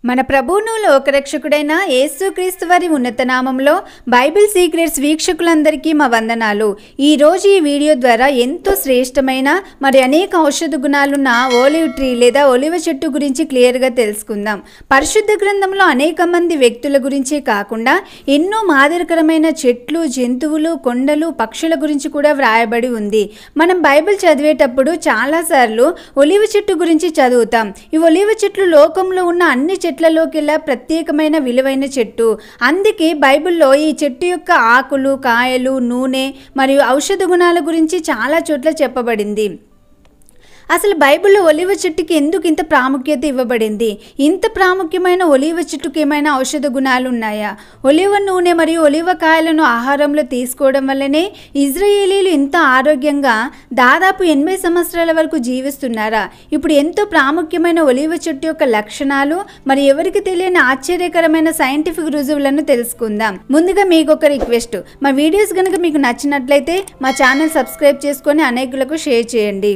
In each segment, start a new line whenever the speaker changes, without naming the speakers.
మన ప్రభువును లోకరక్షకుడైన యేసుక్రీస్తు వారి ఉన్నత నామంలో బైబిల్ సీక్రెట్స్ వీక్షకులందరికీ మా వందనాలు ఈ రోజు ఈ వీడియో ద్వారా ఎంతో శ్రేష్టమైన మరి అనేక ఔషధ గుణాలున్న ఓలివ్ ట్రీ లేదా ఒలివ చెట్టు గురించి క్లియర్గా తెలుసుకుందాం పరిశుద్ధ గ్రంథంలో అనేక మంది వ్యక్తుల గురించే కాకుండా ఎన్నో మాదిరికరమైన చెట్లు జంతువులు కొండలు పక్షుల గురించి కూడా వ్రాయబడి ఉంది మనం బైబిల్ చదివేటప్పుడు చాలాసార్లు ఒలివ చెట్టు గురించి చదువుతాం ఈ ఒలివ చెట్లు లోకంలో ఉన్న అన్ని చెట్లలోకెల్లా ప్రత్యేకమైన విలువైన చెట్టు అందుకే బైబిల్లో ఈ చెట్టు యొక్క ఆకులు కాయలు నూనె మరియు ఔషధ గుణాల గురించి చాలా చోట్ల చెప్పబడింది అసలు బైబిల్లో ఒలివ చెట్టుకి ఎందుకు ఇంత ప్రాముఖ్యత ఇవ్వబడింది ఇంత ప్రాముఖ్యమైన ఒలివ చెట్టుకి ఏమైనా ఔషధ గుణాలు ఉన్నాయా ఒలివ నూనె మరియు ఒలివ కాయలను ఆహారంలో తీసుకోవడం వల్లనే ఇజ్రాయేలీలు ఇంత ఆరోగ్యంగా దాదాపు ఎనభై సంవత్సరాల వరకు జీవిస్తున్నారా ఇప్పుడు ఎంతో ప్రాముఖ్యమైన ఒలివ చెట్టు యొక్క లక్షణాలు మరి ఎవరికి తెలియని ఆశ్చర్యకరమైన సైంటిఫిక్ రుజువులను తెలుసుకుందాం ముందుగా మీకు ఒక రిక్వెస్ట్ మా వీడియోస్ కనుక మీకు నచ్చినట్లయితే మా ఛానల్ సబ్స్క్రైబ్ చేసుకొని అనేకులకు షేర్ చేయండి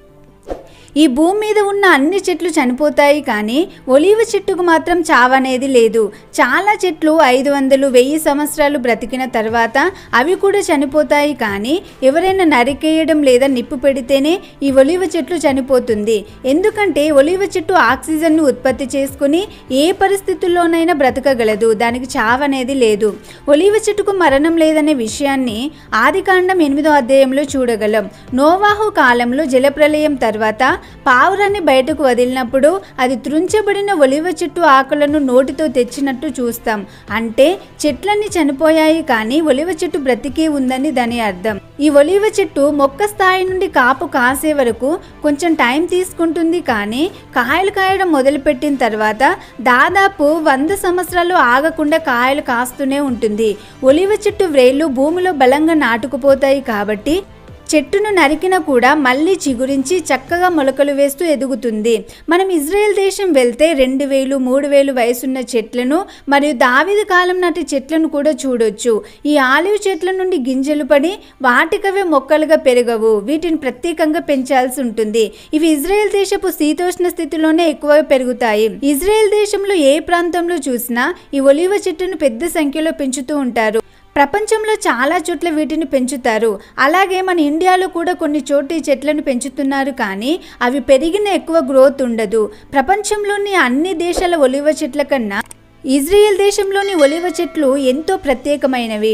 ఈ భూమి మీద ఉన్న అన్ని చెట్లు చనిపోతాయి కానీ ఒలివ చెట్టుకు మాత్రం చావనేది లేదు చాలా చెట్లు ఐదు వందలు వెయ్యి సంవత్సరాలు బ్రతికిన తర్వాత అవి కూడా చనిపోతాయి కానీ ఎవరైనా నరికేయడం లేదా నిప్పు పెడితేనే ఈ ఒలివ చెట్లు చనిపోతుంది ఎందుకంటే ఒలివ చెట్టు ఆక్సిజన్ను ఉత్పత్తి చేసుకుని ఏ పరిస్థితుల్లోనైనా బ్రతకగలదు దానికి చావనేది లేదు ఒలివ చెట్టుకు మరణం లేదనే విషయాన్ని ఆదికాండం ఎనిమిదో అధ్యాయంలో చూడగలం నోవాహు కాలంలో జలప్రలయం తర్వాత పావురాన్ని బయటకు వదిలినప్పుడు అది త్రుంచబడిన ఒలివ చెట్టు ఆకులను నోటితో తెచ్చినట్టు చూస్తాం అంటే చెట్లన్నీ చనిపోయాయి కానీ ఒలివ చెట్టు బ్రతికే ఉందని దాని అర్థం ఈ ఒలివ చెట్టు మొక్క స్థాయి నుండి కాపు కాసే వరకు కొంచెం టైం తీసుకుంటుంది కానీ కాయలు కాయడం మొదలుపెట్టిన తర్వాత దాదాపు వంద సంవత్సరాలు ఆగకుండా కాయలు కాస్తూనే ఉంటుంది ఒలివ చెట్టు వ్రేళ్ళు భూమిలో బలంగా నాటుకుపోతాయి కాబట్టి చెట్టును నరికిన కూడా మళ్ళీ చిగురించి చక్కగా మొలకలు వేస్తూ ఎదుగుతుంది మనం ఇజ్రాయెల్ దేశం వెళ్తే రెండు వేలు మూడు వేలు వయసున్న చెట్లను మరియు దావిది కాలం నాటి చెట్లను కూడా చూడొచ్చు ఈ ఆలివ్ చెట్ల నుండి గింజలు పడి వాటికవే మొక్కలుగా పెరగవు వీటిని ప్రత్యేకంగా పెంచాల్సి ఉంటుంది ఇవి ఇజ్రాయెల్ దేశపు శీతోష్ణ స్థితిలోనే ఎక్కువ పెరుగుతాయి ఇజ్రాయెల్ దేశంలో ఏ ప్రాంతంలో చూసినా ఈ ఒలివ చెట్టును పెద్ద సంఖ్యలో పెంచుతూ ఉంటారు ప్రపంచంలో చాలా చోట్ల వీటిని పెంచుతారు అలాగే మన ఇండియాలో కూడా కొన్ని చోట్ల ఈ చెట్లను పెంచుతున్నారు కానీ అవి పెరిగిన ఎక్కువ గ్రోత్ ఉండదు ప్రపంచంలోని అన్ని దేశాల ఒలివ చెట్ల కన్నా ఇజ్రాయెల్ దేశంలోని ఒలివ చెట్లు ఎంతో ప్రత్యేకమైనవి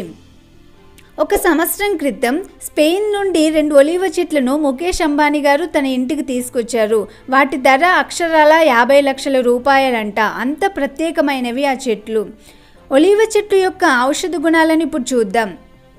ఒక సంవత్సరం క్రితం స్పెయిన్ నుండి రెండు ఒలివ చెట్లను ముఖేష్ అంబానీ గారు తన ఇంటికి తీసుకొచ్చారు వాటి ధర అక్షరాల యాభై లక్షల రూపాయలంట అంత ప్రత్యేకమైనవి ఆ చెట్లు ఒలివ చెట్టు యొక్క ఔషధ గుణాలను ఇప్పుడు చూద్దాం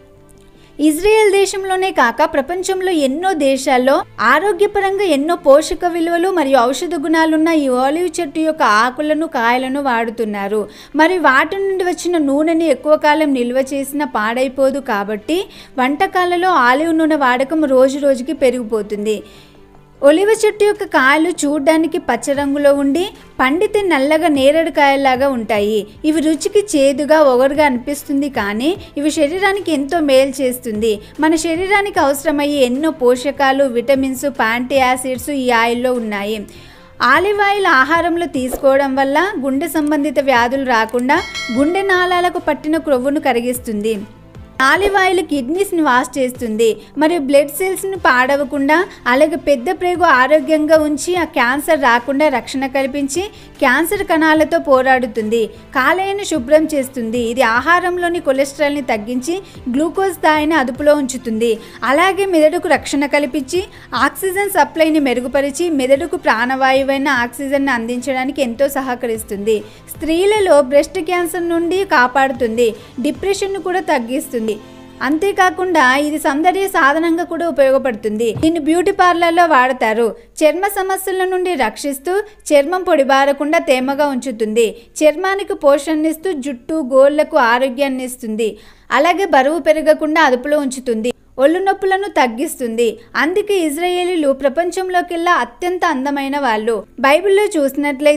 ఇజ్రాయెల్ దేశంలోనే కాక ప్రపంచంలో ఎన్నో దేశాల్లో ఆరోగ్యపరంగా ఎన్నో పోషక విలువలు మరియు ఔషధ గుణాలున్న ఈ ఆలివ్ చెట్టు యొక్క ఆకులను కాయలను వాడుతున్నారు మరి వాటి నుండి వచ్చిన నూనెని ఎక్కువ కాలం నిల్వ చేసిన పాడైపోదు కాబట్టి వంటకాలలో ఆలివ్ నూనె వాడకం రోజు రోజుకి పెరిగిపోతుంది ఒలివ చెట్టు యొక్క కాయలు చూడ్డానికి పచ్చ రంగులో ఉండి పండితే నల్లగా నేరేడు కాయలాగా ఉంటాయి ఇవి రుచికి చేదుగా ఒగరుగా అనిపిస్తుంది కానీ ఇవి శరీరానికి ఎంతో మేలు చేస్తుంది మన శరీరానికి అవసరమయ్యే ఎన్నో పోషకాలు విటమిన్స్ ప్యాంటీ యాసిడ్స్ ఈ ఆయిల్లో ఉన్నాయి ఆలివ్ ఆయిల్ ఆహారంలో తీసుకోవడం వల్ల గుండె సంబంధిత వ్యాధులు రాకుండా గుండె నాళాలకు పట్టిన క్రొవ్వును కరిగిస్తుంది ఆలివ్ ఆయిల్ కిడ్నీస్ని వాష్ చేస్తుంది మరియు బ్లడ్ సెల్స్ని పాడవకుండా అలాగే పెద్ద ప్రేగు ఆరోగ్యంగా ఉంచి ఆ క్యాన్సర్ రాకుండా రక్షణ కల్పించి క్యాన్సర్ కణాలతో పోరాడుతుంది కాలేయను శుభ్రం చేస్తుంది ఇది ఆహారంలోని కొలెస్ట్రాల్ని తగ్గించి గ్లూకోజ్ స్థాయిని అదుపులో ఉంచుతుంది అలాగే మెదడుకు రక్షణ కల్పించి ఆక్సిజన్ సప్లైని మెరుగుపరిచి మెదడుకు ప్రాణవాయువైన ఆక్సిజన్ అందించడానికి ఎంతో సహకరిస్తుంది స్త్రీలలో బ్రెస్ట్ క్యాన్సర్ నుండి కాపాడుతుంది డిప్రెషన్ను కూడా తగ్గిస్తుంది అంతేకాకుండా ఇది సౌందర్య సాధనంగా కూడా ఉపయోగపడుతుంది దీన్ని బ్యూటీ పార్లర్లో వాడతారు చర్మ సమస్యల నుండి రక్షిస్తూ చర్మం పొడిబారకుండా తేమగా ఉంచుతుంది చర్మానికి పోషణనిస్తూ జుట్టు గోళ్లకు ఆరోగ్యాన్ని ఇస్తుంది అలాగే బరువు పెరగకుండా అదుపులో ఉంచుతుంది ఒళ్ళు నొప్పులను తగ్గిస్తుంది అందుకే ఇజ్రాయేలీలు ప్రపంచంలోకెల్లా అత్యంత అందమైన వాళ్ళు బైబిల్లో చూసినట్లయితే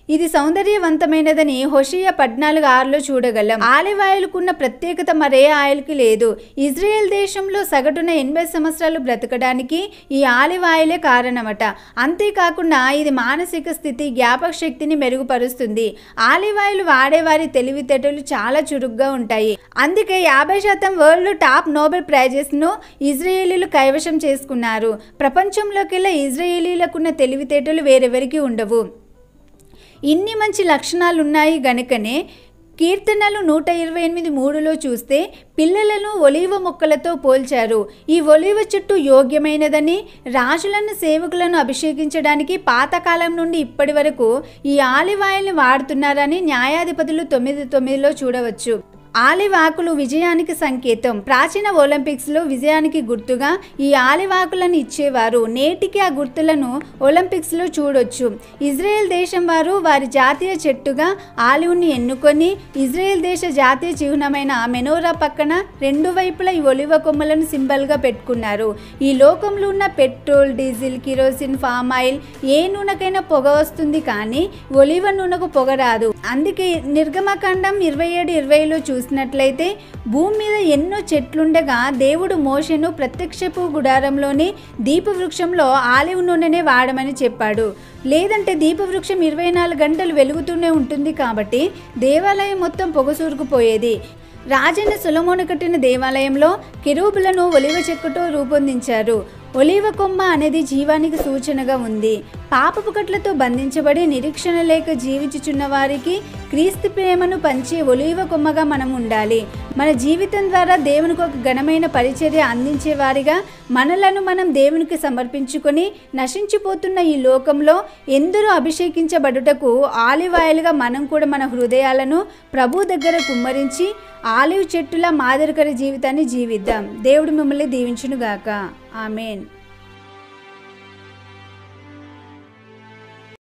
ఇది సౌందర్యవంతమైనదని హోషియా పద్నాలుగు ఆరులో చూడగలం ఆలివ్ ఆయిల్కున్న ప్రత్యేకత మరే ఆయిల్కి లేదు ఇజ్రాయెల్ దేశంలో సగటున ఎనభై సంవత్సరాలు బ్రతకడానికి ఈ ఆలివ్ ఆయిలే కారణమట అంతేకాకుండా ఇది మానసిక స్థితి జ్ఞాపక శక్తిని మెరుగుపరుస్తుంది ఆలివ్ ఆయిల్ వాడేవారి తెలివితేటలు చాలా చురుగ్గా ఉంటాయి అందుకే యాభై శాతం వరల్డ్ టాప్ నోబెల్ ప్రైజెస్ను ఇజ్రాయేలీలు కైవశం చేసుకున్నారు ప్రపంచంలోకెల్లా ఇజ్రాయేలీలకున్న తెలివితేటలు వేరెవరికి ఉండవు ఇన్ని మంచి లక్షణాలు ఉన్నాయి గనుకనే కీర్తనలు నూట ఇరవై ఎనిమిది మూడులో చూస్తే పిల్లలను ఒలివ మొక్కలతో పోల్చారు ఈ ఒలివ చెట్టు యోగ్యమైనదని రాజులను సేవకులను అభిషేకించడానికి పాతకాలం నుండి ఇప్పటి వరకు ఈ ఆలివ్ ఆయిల్ని వాడుతున్నారని న్యాయాధిపతులు తొమ్మిది తొమ్మిదిలో చూడవచ్చు ఆలివ్ ఆకులు విజయానికి సంకేతం ప్రాచీన ఒలింపిక్స్లో విజయానికి గుర్తుగా ఈ ఆలివ్ ఆకులను ఇచ్చేవారు నేటికి ఆ గుర్తులను ఒలింపిక్స్లో చూడొచ్చు ఇజ్రాయెల్ దేశం వారు వారి జాతీయ చెట్టుగా ఆలివ్ని ఎన్నుకొని ఇజ్రాయెల్ దేశ జాతీయ చిహ్నమైన మెనోరా పక్కన రెండు వైపులా ఈ ఒలివ కొమ్మలను సింబల్గా పెట్టుకున్నారు ఈ లోకంలో ఉన్న petrol diesel kerosene palm oil ఏ నూనెకైనా పొగ వస్తుంది కానీ ఒలివ నూనెకు పొగ రాదు అందుకే నిర్గమకాండం ఇరవై ఏడు ఇరవైలో చూసినట్లయితే భూమి మీద ఎన్నో చెట్లుండగా దేవుడు మోషను ప్రత్యక్షపు గుడారంలోని దీపవృక్షంలో ఆలివ్ నూనెనే వాడమని చెప్పాడు లేదంటే దీపవృక్షం ఇరవై నాలుగు గంటలు వెలుగుతూనే ఉంటుంది కాబట్టి దేవాలయం మొత్తం పొగసూరుకుపోయేది రాజన్న సొలమోను కట్టిన దేవాలయంలో కెరూబులను ఒలివ చెక్కుతో రూపొందించారు ఒలివ కొమ్మ అనేది జీవానికి సూచనగా ఉంది పాపపు కట్లతో బంధించబడి నిరీక్షణ లేక జీవించుచున్న వారికి క్రీస్తు ప్రేమను పంచే ఒలివ కొమ్మగా మనం ఉండాలి మన జీవితం ద్వారా దేవునికి ఒక ఘనమైన పరిచర్య అందించే వారిగా మనలను మనం దేవునికి సమర్పించుకొని నశించిపోతున్న ఈ లోకంలో ఎందరో అభిషేకించబడుటకు ఆలివ్ ఆయిల్గా మనం కూడా మన హృదయాలను ప్రభు దగ్గర కుమ్మరించి ఆలివ్ చెట్టుల మాదిరికర జీవితాన్ని జీవిద్దాం దేవుడు మిమ్మల్ని దీవించునుగాక ఆమెన్